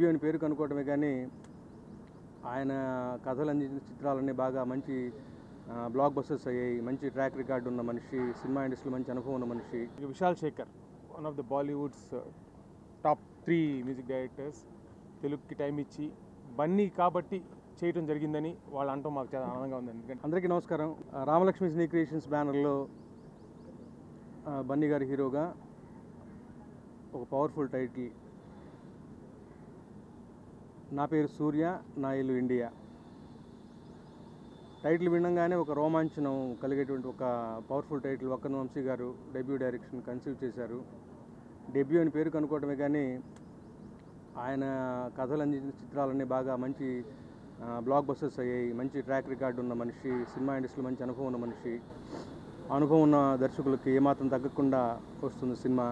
Debut అని పేరు కనుక్కోవటమే కానీ ఆయన కథలు అందించిన చిత్రాలన్నీ బాగా మంచి బ్లాక్ బస్టర్స్ అయ్యాయి మంచి ట్రాక్ రికార్డు ఉన్న మనిషి సినిమా ఇండస్ట్రీలో మంచి అనుభవం ఉన్న మనిషి ఇక Vishal Shekhar one of the Bollywood's top three music directors తెలుగుకి టైం ఇచ్చి బన్నీ కాబట్టి చేయటం జరిగిందని వాళ్ళు అంటాం మాకు చాలా ఆనందంగా ఉంది ఎందుకంటే అందరికీ నమస్కారం ఆ, రామలక్ష్మి సినీ క్రియేషన్స్ బ్యానర్లో ఆ, బన్నీ గారి హీరోగా ఒక పవర్ఫుల్ టైటిల్ నా పేరు సూర్య నా ఇల్లు ఇండియా టైటిల్ వినగానే ఒక రోమాంచనం కలిగేటువంటి ఒక పవర్ఫుల్ టైటిల్ వక్కన వంశీ గారు డెబ్యూ డైరెక్షన్ కన్సీవ్ చేశారు డెబ్యూ అని పేరు కనుక్కోవటమే కానీ ఆయన కథలు అందించిన చిత్రాలన్నీ బాగా మంచి ఆ, బ్లాక్ బస్టర్స్ అయ్యాయి మంచి ట్రాక్ రికార్డు ఉన్న మనిషి సినిమా ఇండస్ట్రీలో మంచి అనుభవం ఉన్న మనిషి అనుభవం ఉన్న దర్శకులకి ఏమాత్రం తగ్గకుండా వస్తుంది సినిమా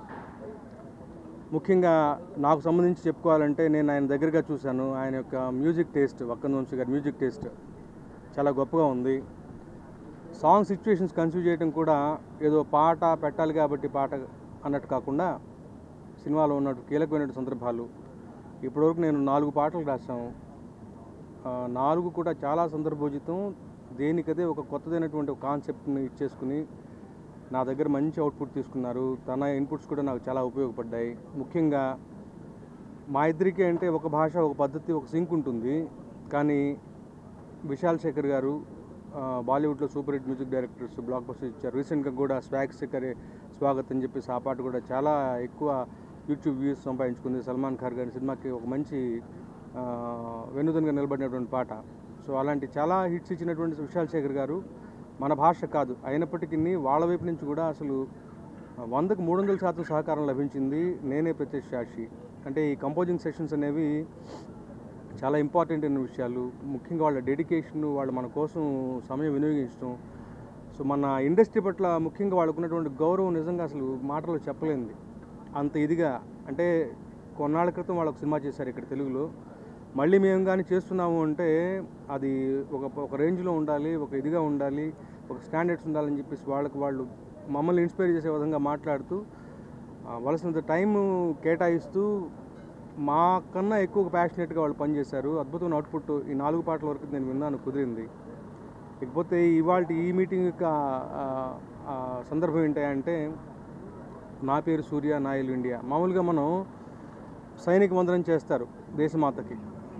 ముఖ్యంగా నాకు సంబంధించి చెప్పుకోవాలంటే నేను ఆయన దగ్గరగా చూశాను ఆయన యొక్క మ్యూజిక్ టేస్ట్ వక్కన వంశీ గారి మ్యూజిక్ టేస్ట్ చాలా గొప్పగా ఉంది సాంగ్ సిచ్యువేషన్స్ కన్సిడర్ చేయడం కూడా ఏదో పాట పెట్టాలి కాబట్టి పాట అన్నట్టు కాకుండా సినిమాలో ఉన్నట్టు కీలకమైన సందర్భాలు ఇప్పటివరకు నేను నాలుగు పాటలు రాశాను ఆ, నాలుగు కూడా చాలా సందర్భోచితం దేనికదే ఒక కొత్తదైనటువంటి ఒక కాన్సెప్ట్ని ఇచ్చేసుకుని నా దగ్గర మంచి అవుట్పుట్ తీసుకున్నారు తన ఇన్పుట్స్ కూడా నాకు చాలా ఉపయోగపడ్డాయి ముఖ్యంగా మా ఇద్దరికి అంటే ఒక భాష ఒక పద్ధతి ఒక సింక్ ఉంటుంది కానీ విశాల్ శేఖర్ గారు ఆ, బాలీవుడ్లో super hit music directors blockbuster ఇచ్చారు రీసెంట్గా కూడా స్వాగ్ శేఖరే స్వాగత్ అని చెప్పేసి ఆ పాట కూడా చాలా ఎక్కువ యూట్యూబ్ వ్యూస్ సంపాదించుకుంది సల్మాన్ ఖాన్ గారి సినిమాకి ఒక మంచి ఆ, వెన్నుదన్గా నిలబడినటువంటి పాట సో అలాంటి చాలా హిట్స్ ఇచ్చినటువంటి విశాల్ శేఖర్ గారు మన భాష కాదు అయినప్పటికీ వాళ్ళ వైపు నుంచి కూడా అసలు వందకు మూడు వందల శాతం సహకారం లభించింది నేనే ప్రత్యక్ష సాక్షి అంటే ఈ కంపోజింగ్ సెషన్స్ అనేవి చాలా ఇంపార్టెంట్ అయిన విషయాలు ముఖ్యంగా వాళ్ళ డెడికేషన్ వాళ్ళు మన కోసం సమయం వినియోగించడం సో మన ఇండస్ట్రీ పట్ల ముఖ్యంగా వాళ్ళకు ఉన్నటువంటి గౌరవం నిజంగా అసలు మాటలో చెప్పలేనిది అంత ఇదిగా అంటే కొన్నాళ్ళ క్రితం వాళ్ళు ఒక సినిమా చేశారు ఇక్కడ తెలుగులో మళ్ళీ మేము కానీ చేస్తున్నాము అంటే అది ఒక ఒక రేంజ్లో ఉండాలి ఒక ఇదిగా ఉండాలి ఒక స్టాండర్డ్స్ ఉండాలని చెప్పేసి వాళ్ళకి వాళ్ళు మమ్మల్ని ఇన్స్పైర్ చేసే విధంగా మాట్లాడుతూ ఆ, వలసినంత టైం కేటాయిస్తూ మా కన్నా ఎక్కువ ప్యాషనెట్గా వాళ్ళు పనిచేశారు అద్భుతమైన అవుట్పుట్ ఈ నాలుగు పాటల వరకు నేను విన్నాను కుదిరింది ఇకపోతే ఇవాళ ఈ మీటింగ్ యొక్క ఆ, ఆ, సందర్భం ఏంటంటే నా పేరు సూర్య నా ఇల్లు ఇండియా మామూలుగా మనం సైనిక వందనం చేస్తారు దేశమాతకి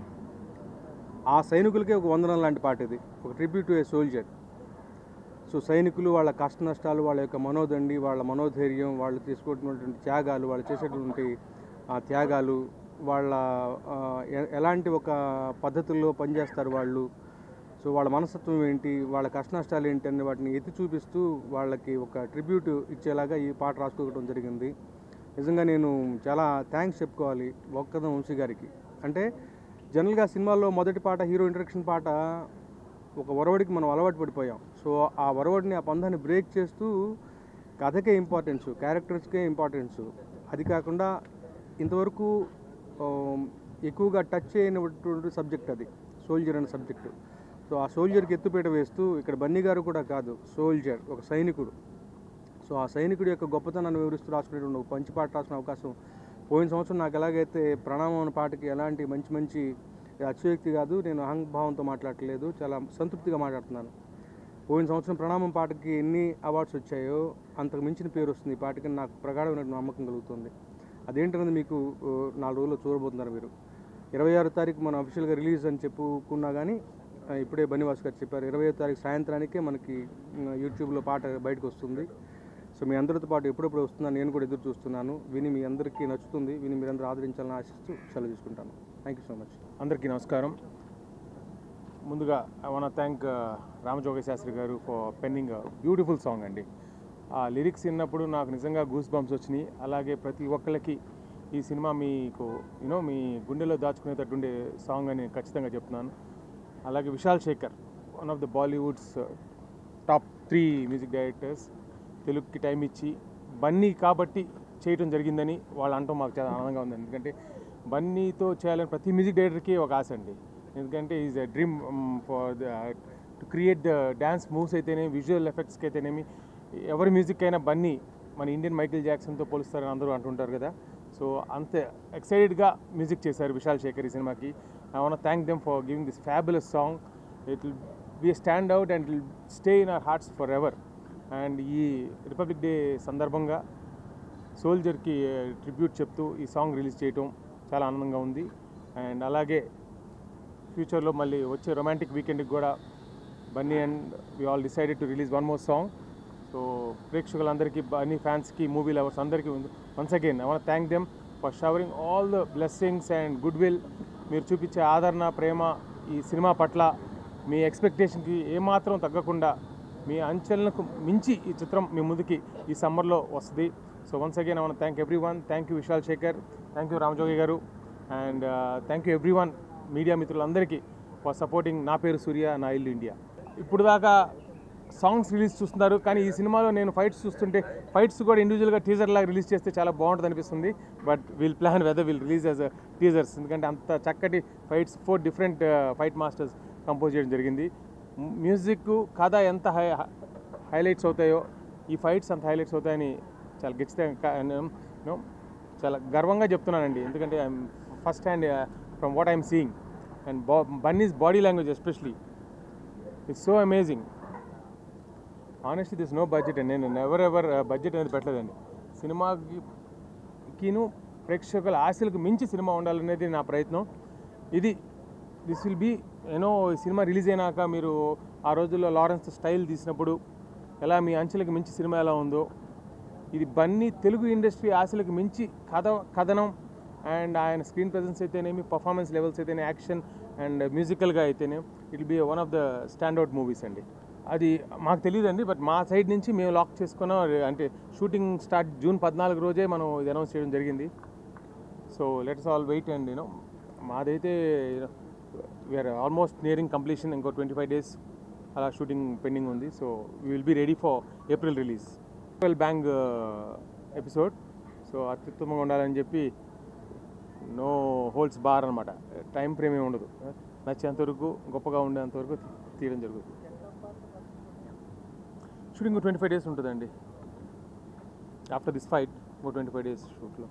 ఆ సైనికులకే ఒక వందనం లాంటి పాట ఇది ఒక tribute to a soldier so సైనికులు వాళ్ళ కష్ట నష్టాలు వాళ్ళ యొక్క మనోదండి వాళ్ళ మనోధైర్యం వాళ్ళు తీసుకుంటున్నటువంటి త్యాగాలు వాళ్ళు చేసేటువంటి ఆ త్యాగాలు వాళ్ళ ఆ, ఎ- ఎలాంటి ఒక పద్ధతుల్లో పనిచేస్తారు వాళ్ళు సో వాళ్ళ మనస్తత్వం ఏంటి వాళ్ళ కష్ట నష్టాలు ఏంటి అనే వాటిని ఎత్తి చూపిస్తూ వాళ్ళకి ఒక ట్రిబ్యూట్ ఇచ్చేలాగా ఈ పాట రాసుకోవడం జరిగింది నిజంగా నేను చాలా థ్యాంక్స్ చెప్పుకోవాలి ఒక్కదం వంశీ గారికి అంటే జనరల్గా సినిమాల్లో మొదటి పాట హీరో ఇంట్రడక్షన్ పాట ఒక ఒరవడికి మనం అలవాటు పడిపోయాం సో ఆ ఒరవడిని ఆ పందాన్ని బ్రేక్ చేస్తూ కథకే ఇంపార్టెన్స్ క్యారెక్టర్స్కే ఇంపార్టెన్స్ అది కాకుండా ఇంతవరకు ఆ, ఎక్కువగా టచ్ అయినటువంటి సబ్జెక్ట్ అది సోల్జర్ అనే సబ్జెక్టు సో ఆ సోల్జర్కి ఎత్తుపీట వేస్తూ ఇక్కడ బన్నీ గారు కూడా కాదు సోల్జర్ ఒక సైనికుడు సో ఆ సైనికుడి యొక్క గొప్పతనాన్ని వివరిస్తూ రాసుకునేటువంటి ఒక మంచి పాట రాసిన అవకాశం పోయిన సంవత్సరం నాకు ఎలాగైతే ప్రణామం అనే పాటకి ఎలాంటి మంచి మంచి ఇది అతిశయోక్తి కాదు నేను అహంభావంతో మాట్లాడట్లేదు చాలా సంతృప్తిగా మాట్లాడుతున్నాను పోయిన సంవత్సరం ప్రణామం పాటకి ఎన్ని అవార్డ్స్ వచ్చాయో అంతకు మించిన పేరు వస్తుంది ఈ పాటకి నాకు ప్రగాఢమైన నమ్మకం కలుగుతుంది అదేంటన్నది మీకు ఓ, నాలుగు రోజుల్లో చూడబోతున్నారు మీరు ఇరవై ఆరో తారీఖు మనం అఫీషియల్గా రిలీజ్ అని చెప్పుకున్నా కానీ ఆ, ఇప్పుడే బనివాస్ గారు చెప్పారు ఇరవై తారీఖు సాయంత్రానికే మనకి ఉమ్, యూట్యూబ్లో పాట బయటకు వస్తుంది సో మీ అందరితో పాటు ఎప్పుడెప్పుడు వస్తుందని నేను కూడా ఎదురు చూస్తున్నాను విని మీ అందరికీ నచ్చుతుంది విని మీరందరూ ఆదరించాలని ఆశిస్తూ సెలవు తీసుకుంటాను థ్యాంక్ యూ సో మచ్ అందరికీ నమస్కారం ముందుగా I want thank Ramajoga Sastry గారు ఫర్ పెన్నింగ్ బ్యూటిఫుల్ సాంగ్ అండి ఆ లిరిక్స్ విన్నప్పుడు నాకు నిజంగా గూస్ బంప్స్ వచ్చినాయి అలాగే ప్రతి ఒక్కళ్ళకి ఈ సినిమా మీకు యూనో మీ గుండెలో దాచుకునేటట్టు ఉండే సాంగ్ అని ఖచ్చితంగా చెప్తున్నాను అలాగే Vishal Shekhar one of the Bollywood's top three music directors తెలుగుకి టైం ఇచ్చి బన్నీ కాబట్టి చేయటం జరిగిందని వాళ్ళు అంటాం మాకు చాలా ఆనందంగా ఉంది ఎందుకంటే బన్నీతో చేయాలని ప్రతి మ్యూజిక్ డైరెక్టర్కి ఒక ఆశ అండి ఎందుకంటే is a dream for the to create the dance moves అయితేనేమి విజువల్ ఎఫెక్ట్స్కి అయితేనేమి ఎవరి మ్యూజిక్ అయినా బన్నీ మన ఇండియన్ మైకిల్ జాక్సన్తో పోలుస్తారని అందరూ అంటుంటారు కదా సో సో అంత ఎక్సైటెడ్గా మ్యూజిక్ చేశారు విశాల్ శేఖర్ ఈ సినిమాకి I want thank them for giving this fabulous song it will be stand out and will stay in our hearts forever and ఈ రిపబ్లిక్ డే సందర్భంగా సోల్జర్కి ట్రిబ్యూట్ చెప్తూ ఈ సాంగ్ రిలీజ్ చేయటం చాలా ఆనందంగా ఉంది అండ్ అలాగే ఫ్యూచర్లో మళ్ళీ వచ్చే రొమాంటిక్ వీకెండ్కి కూడా Bunny and we all decided to release one more song so ప్రేక్షకులందరికీ బన్నీ ఫ్యాన్స్కి మూవీ లవర్స్ అందరికీ once again I want thank them for showering all the blessings and good will మీరు చూపించే ఆదరణ ప్రేమ ఈ సినిమా పట్ల మీ ఎక్స్పెక్టేషన్కి ఏమాత్రం తగ్గకుండా మీ అంచనలకు మించి ఈ చిత్రం మీ ముందుకి ఈ సమ్మర్లో వస్తుంది so once again I want thank everyone thank you Vishal Shekhar thank you Ramajogi గారు and thank you everyone media మిత్రులందరికీ ఫర్ సపోర్టింగ్ నా పేరు సూర్య నా ఇల్లు ఇండియా ఇప్పుడు దాకా సాంగ్స్ రిలీజ్ చూస్తున్నారు కానీ ఈ సినిమాలో నేను ఫైట్స్ చూస్తుంటే ఫైట్స్ కూడా ఇండివిజువల్గా టీజర్ లాగా రిలీజ్ చేస్తే చాలా బాగుంటుంది అనిపిస్తుంది but will plan whether will release as teasers ఎందుకంటే అంత చక్కటి fights four different fight masters compose చేయడం జరిగింది మ్యూజిక్ కథ ఎంత హై హైలైట్స్ అవుతాయో ఈ ఫైట్స్ అంత హైలైట్స్ అవుతాయని చాలా ఖచ్చితంగా నో చాలా గర్వంగా చెప్తున్నానండి ఎందుకంటే I'm first hand from what I'm seeing and బా Bunny's body language especially it's so amazing honestly this no budget అండి నేను ఎవర్ ఎవర్ బడ్జెట్ అనేది పెట్టలేదండి సినిమాకి కిను ప్రేక్షకుల ఆశలకు మించి సినిమా ఉండాలనేది నా ప్రయత్నం ఇది దిస్ విల్ బీ యూనో ఈ సినిమా రిలీజ్ అయినాక మీరు ఆ రోజుల్లో లారెన్స్ స్టైల్ తీసినప్పుడు ఎలా మీ అంచెలకు మించి సినిమా ఎలా ఉందో ఇది బన్నీ తెలుగు ఇండస్ట్రీ ఆశలకు మించి కథ కథనం అండ్ ఆయన స్క్రీన్ ప్రజెన్స్ అయితేనేమి పర్ఫార్మెన్స్ లెవెల్స్ అయితేనే యాక్షన్ అండ్ మ్యూజికల్గా అయితేనే it be one of the standout movies అండి అది మాకు తెలియదండి బట్ మా సైడ్ నుంచి మేము లాక్ చేసుకున్నాం అంటే షూటింగ్ స్టార్ట్ జూన్ పద్నాలుగు రోజే మనం ఇది అనౌన్స్ చేయడం జరిగింది so let's all wait and you know మాదైతే వీఆర్ ఆల్మోస్ట్ నియరింగ్ కంప్లీషన్ ఇంకో ట్వంటీ ఫైవ్ డేస్ అలా షూటింగ్ పెండింగ్ ఉంది so we will be ready for April release April bang episode so అత్యుత్తమంగా ఉండాలని చెప్పి నో హోల్డ్స్ బార్ అనమాట టైం ఫ్రేమ్ ఏమి ఉండదు నచ్చేంత వరకు గొప్పగా ఉండేంత వరకు తీయడం జరుగుతుంది షూటింగ్ ట్వంటీ ఫైవ్ డేస్ ఉంటుందండి ఆఫ్టర్ దిస్ ఫైట్ ఇంకో ట్వంటీ ఫైవ్ డేస్ షూట్లో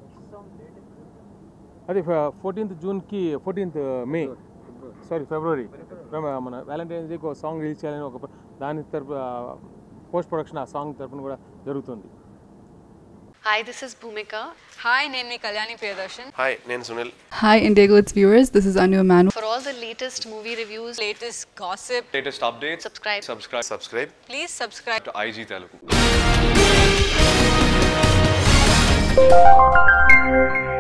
అది ఫోర్టీన్త్ జూన్కి ఫోర్టీన్త్ మే సారీ ఫిబ్రవరి మన వ్యాలంటైన్స్ డేకి ఒక సాంగ్ రిలీజ్ చేయాలని ఒక ప్ర- దాని తరపు పోస్ట్ ప్రొడక్షన్ ఆ సాంగ్ తరపున కూడా జరుగుతుంది Hi, this is Bhumika. Hi నేను మీ కళ్యాణి ప్రియదర్శన్ హాయ్ నేను Sunil Hi, Indigo, it's viewers. This is Anu Manu. For all the latest movie reviews, latest gossip latest updates subscribe. subscribe subscribe please subscribe to IG Telugu